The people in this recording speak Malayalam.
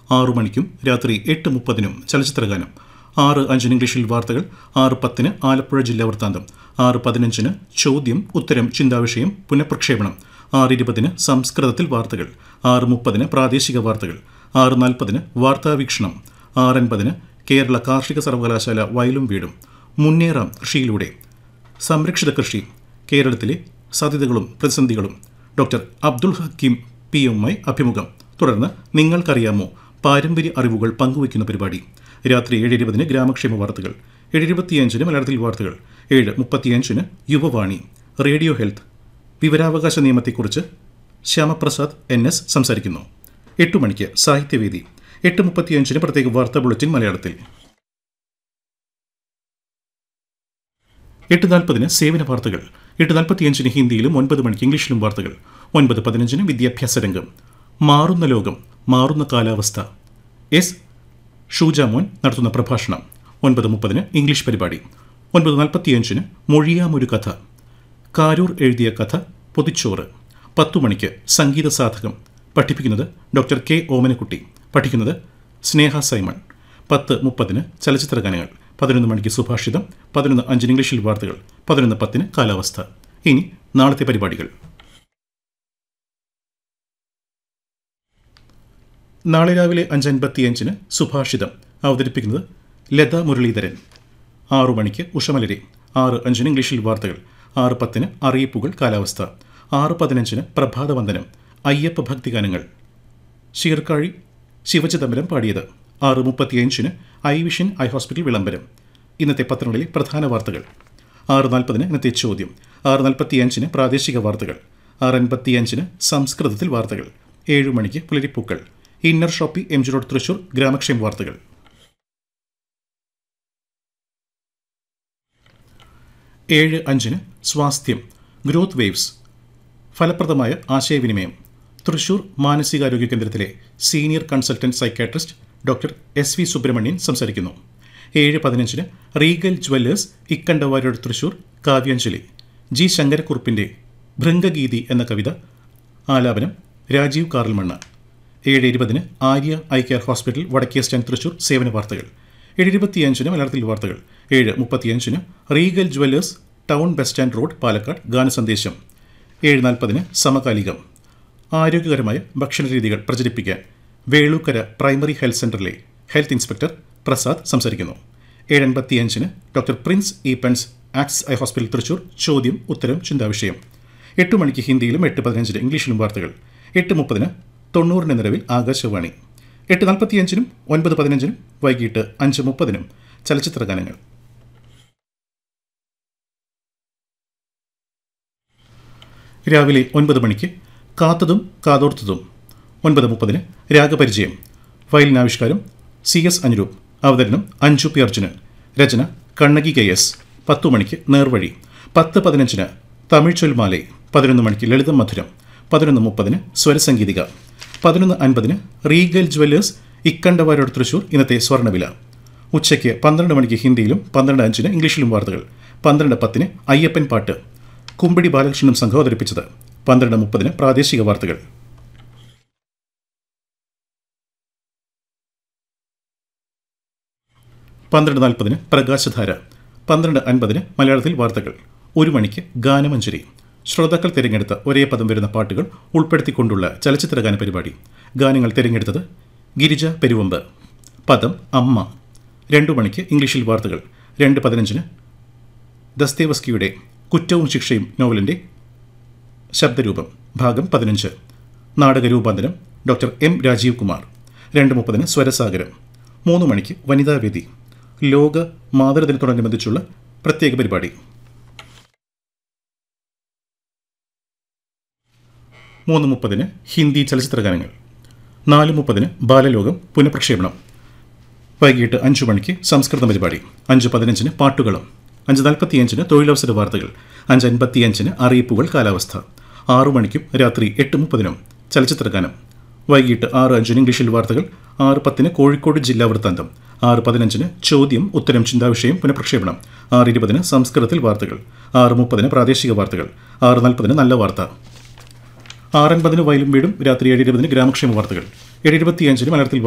ആറു മണിക്കും രാത്രി എട്ട് മുപ്പതിനും ചലച്ചിത്രഗാനം ആറ് അഞ്ചിന് ഇംഗ്ലീഷിൽ വാർത്തകൾ ആറ് പത്തിന് ആലപ്പുഴ ജില്ലാ വൃത്താന്തം ആറ് പതിനഞ്ചിന് ചോദ്യം ഉത്തരം ചിന്താവിഷയം പുനഃപ്രക്ഷേപണം ആറ് ഇരുപതിന് സംസ്കൃതത്തിൽ വാർത്തകൾ ആറ് മുപ്പതിന് പ്രാദേശിക വാർത്തകൾ ആറ് നാൽപ്പതിന് വാർത്താവീക്ഷണം ആറ് അൻപതിന് കേരള കാർഷിക സർവകലാശാല വയലും വീടും മുന്നേറാം കൃഷിയിലൂടെ സംരക്ഷിത കൃഷി കേരളത്തിലെ സാധ്യതകളും പ്രതിസന്ധികളും ഡോക്ടർ അബ്ദുൾ ഹക്കീം പി എമ്മുമായി അഭിമുഖം തുടർന്ന് നിങ്ങൾക്കറിയാമോ പാരമ്പര്യ അറിവുകൾ പങ്കുവയ്ക്കുന്ന പരിപാടി രാത്രി ഏഴ് ഇരുപതിന് ഗ്രാമക്ഷേമ വാർത്തകൾ ഏഴ് ഇരുപത്തിയഞ്ചിന് മലയാളത്തിൽ വാർത്തകൾ ഏഴ് മുപ്പത്തിയഞ്ചിന് യുവവാണി റേഡിയോ ഹെൽത്ത് വിവരാവകാശ നിയമത്തെക്കുറിച്ച് ശ്യാമപ്രസാദ് എൻ എസ് സംസാരിക്കുന്നു എട്ട് മണിക്ക് സാഹിത്യവേദി എട്ട് മുപ്പത്തിയഞ്ചിന് പ്രത്യേക വാർത്താ ബുള്ളറ്റിൻ മലയാളത്തിൽ എട്ട് നാൽപ്പതിന് സേവന വാർത്തകൾ എട്ട് നാൽപ്പത്തിയഞ്ചിന് ഹിന്ദിയിലും ഒൻപത് മണിക്ക് ഇംഗ്ലീഷിലും വാർത്തകൾ ഒൻപത് പതിനഞ്ചിന് വിദ്യാഭ്യാസ രംഗം മാറുന്ന ലോകം മാറുന്ന കാലാവസ്ഥ എസ് ഷൂജാമോൻ നടത്തുന്ന പ്രഭാഷണം ഒൻപത് മുപ്പതിന് ഇംഗ്ലീഷ് പരിപാടി ഒൻപത് നാൽപ്പത്തിയഞ്ചിന് മൊഴിയാമൊരു കഥ കാരൂർ എഴുതിയ കഥ പൊതിച്ചോറ് പത്തു മണിക്ക് സംഗീത സാധകം പഠിപ്പിക്കുന്നത് ഡോക്ടർ കെ ഓമനക്കുട്ടി പഠിക്കുന്നത് സ്നേഹ സൈമൺ പത്ത് മുപ്പതിന് ചലച്ചിത്ര ഗാനങ്ങൾ പതിനൊന്ന് മണിക്ക് സുഭാഷിതം പതിനൊന്ന് അഞ്ചിന് ഇംഗ്ലീഷിൽ വാർത്തകൾ പതിനൊന്ന് പത്തിന് കാലാവസ്ഥ ഇനി നാളത്തെ പരിപാടികൾ നാളെ രാവിലെ അഞ്ച് അൻപത്തിയഞ്ചിന് സുഭാഷിതം അവതരിപ്പിക്കുന്നത് ലത മുരളീധരൻ ആറു മണിക്ക് ഉഷമലരെ ആറ് അഞ്ചിന് ഇംഗ്ലീഷിൽ വാർത്തകൾ ആറ് പത്തിന് അറിയിപ്പുകൾ കാലാവസ്ഥ ആറ് പതിനഞ്ചിന് പ്രഭാതവന്ദനം അയ്യപ്പ ഭക്തിഗാനങ്ങൾ ശീർക്കാഴി ശിവചിദംബരം പാടിയത് ആറ് മുപ്പത്തിയഞ്ചിന് ഐ വിഷൻ ഐ ഹോസ്പിറ്റൽ വിളംബരം ഇന്നത്തെ പത്രങ്ങളിലെ പ്രധാന വാർത്തകൾ ആറ് നാൽപ്പതിന് ഇന്നത്തെ ചോദ്യം ആറ് നാൽപ്പത്തിയഞ്ചിന് പ്രാദേശിക വാർത്തകൾ ആറ് അൻപത്തിയഞ്ചിന് സംസ്കൃതത്തിൽ വാർത്തകൾ ഏഴ് മണിക്ക് പുലരിപ്പൂക്കൾ inner shoppe M G road Thrissur ഗ്രാമക്ഷേമ വാർത്തകൾ ഏഴ് അഞ്ചിന് സ്വാസ്ഥ്യം ഗ്രോത്ത് വേവ്സ് ഫലപ്രദമായ ആശയവിനിമയം തൃശൂർ മാനസികാരോഗ്യ കേന്ദ്രത്തിലെ senior consultant psychiatrist doctor S V Subrahmanian സംസാരിക്കുന്നു ഏഴ് പതിനഞ്ചിന് റീഗൽ ജ്വല്ലേഴ്സ് ഇക്കണ്ടവാരോട് തൃശൂർ കാവ്യാഞ്ജലി ജി ശങ്കരക്കുറുപ്പിൻ്റെ ഭൃംഗഗീതി എന്ന കവിത ആലാപനം രാജീവ് കാറൽമണ്ണ ഏഴ് ഇരുപതിന് ആര്യ ഐ കെയർ ഹോസ്പിറ്റൽ വടക്കേ സ്റ്റാൻഡ് തൃശൂർ സേവന വാർത്തകൾ ഏഴ് ഇരുപത്തിയഞ്ചിന് മലയാളത്തിൽ വാർത്തകൾ ഏഴ് മുപ്പത്തിയഞ്ചിന് Regal jewellers town bus stand road Palakkad ഗാനസന്ദേശം ഏഴ് നാൽപ്പതിന് സമകാലികം ആരോഗ്യകരമായ ഭക്ഷണരീതികൾ പ്രചരിപ്പിക്കാൻ വേളൂക്കര പ്രൈമറി ഹെൽത്ത് സെന്ററിലെ ഹെൽത്ത് ഇൻസ്പെക്ടർ പ്രസാദ് സംസാരിക്കുന്നു ഏഴ് എൺപത്തിയഞ്ചിന് ഡോക്ടർ പ്രിൻസ് ഇ പെൻസ് ആക്സ് ഐ ഹോസ്പിറ്റൽ തൃശൂർ ചോദ്യം ഉത്തരം ചിന്താവിഷയം എട്ട് മണിക്ക് ഹിന്ദിയിലും എട്ട് പതിനഞ്ചിന് ഇംഗ്ലീഷിലും വാർത്തകൾ എട്ട് മുപ്പതിന് തൊണ്ണൂറിന് നിലവിൽ ആകാശവാണി എട്ട് നാൽപ്പത്തിയഞ്ചിനും ഒൻപത് പതിനഞ്ചിനും വൈകിട്ട് അഞ്ച് മുപ്പതിനും ചലച്ചിത്ര ഗാനങ്ങൾ രാവിലെ ഒൻപത് മണിക്ക് കാത്തതും കാതോർത്തതും ഒൻപത് മുപ്പതിന് രാഗപരിചയം വയലിനാവിഷ്കാരം സി എസ് അനുരൂപ് അവതരണം അഞ്ജു പി അർജുനൻ രചന കണ്ണകി കെ എസ് പത്തു മണിക്ക് നേർവഴി പത്ത് പതിനഞ്ചിന് തമിഴ് ചൊൽമാലെ പതിനൊന്ന് മണിക്ക് ലളിതം മധുരം പതിനൊന്ന് മുപ്പതിന് സ്വരസംഗീതിക പതിനൊന്ന് അൻപതിന് റീഗൽ ജ്വല്ലേഴ്സ് ഇക്കണ്ടവാരോട് തൃശൂർ ഇന്നത്തെ സ്വർണ്ണവില ഉച്ചയ്ക്ക് പന്ത്രണ്ട് മണിക്ക് ഹിന്ദിയിലും പന്ത്രണ്ട് അഞ്ചിന് ഇംഗ്ലീഷിലും വാർത്തകൾ പന്ത്രണ്ട് പത്തിന് അയ്യപ്പൻ പാട്ട് കുമ്പിടി ബാലകൃഷ്ണനും സംഘം അവതരിപ്പിച്ചത് പന്ത്രണ്ട് മുപ്പതിന് പ്രാദേശിക വാർത്തകൾ പന്ത്രണ്ട് നാൽപ്പതിന് പ്രകാശധാര പന്ത്രണ്ട് അൻപതിന് മലയാളത്തിൽ വാർത്തകൾ ഒരു മണിക്ക് ഗാനമഞ്ജരി ശ്രോതാക്കൾ തിരഞ്ഞെടുത്ത ഒരേ പദം വരുന്ന പാട്ടുകൾ ഉൾപ്പെടുത്തിക്കൊണ്ടുള്ള ചലച്ചിത്ര ഗാന പരിപാടി ഗാനങ്ങൾ തിരഞ്ഞെടുത്തത് ഗിരിജ പെരുവമ്പ് പദം അമ്മ രണ്ടു മണിക്ക് ഇംഗ്ലീഷിൽ വാർത്തകൾ രണ്ട് പതിനഞ്ചിന് ദസ്തേവസ്കിയുടെ കുറ്റവും ശിക്ഷയും നോവലിൻ്റെ ശബ്ദരൂപം ഭാഗം പതിനഞ്ച് നാടക രൂപാന്തരം ഡോക്ടർ എം രാജീവ് കുമാർ രണ്ട് മുപ്പതിന് സ്വരസാഗരം മൂന്ന് മണിക്ക് വനിതാവേദി ലോക മാതൃദിനത്തോടനുബന്ധിച്ചുള്ള പ്രത്യേക പരിപാടി മൂന്ന് മുപ്പതിന് ഹിന്ദി ചലച്ചിത്ര ഗാനങ്ങൾ നാല് മുപ്പതിന് ബാലലോകം പുനഃപ്രക്ഷേപണം വൈകിട്ട് അഞ്ചു മണിക്ക് സംസ്കൃത പരിപാടി അഞ്ച് പതിനഞ്ചിന് പാട്ടുകളും അഞ്ച് നാൽപ്പത്തിയഞ്ചിന് തൊഴിലവസര വാർത്തകൾ അഞ്ച് അൻപത്തിയഞ്ചിന് അറിയിപ്പുകൾ കാലാവസ്ഥ ആറു മണിക്കും രാത്രി എട്ട് മുപ്പതിനും ചലച്ചിത്ര ഗാനം വൈകിട്ട് ആറ് അഞ്ചിന് ഇംഗ്ലീഷിൽ വാർത്തകൾ ആറ് പത്തിന് കോഴിക്കോട് ജില്ലാ വൃത്താന്തം ആറ് പതിനഞ്ചിന് ചോദ്യം ഉത്തരം ചിന്താവിഷയം പുനഃപ്രക്ഷേപണം ആറ് ഇരുപതിന് സംസ്കൃതത്തിൽ വാർത്തകൾ ആറ് മുപ്പതിന് പ്രാദേശിക വാർത്തകൾ ആറ് നാൽപ്പതിന് നല്ല വാർത്ത ആറൻപതിന് വയലും വീടും രാത്രി ഏഴ് ഇരുപതിന് ഗ്രാമക്ഷേമ വാർത്തകൾ ഏഴ് ഇരുപത്തിയഞ്ചിന് മലയാളത്തിൽ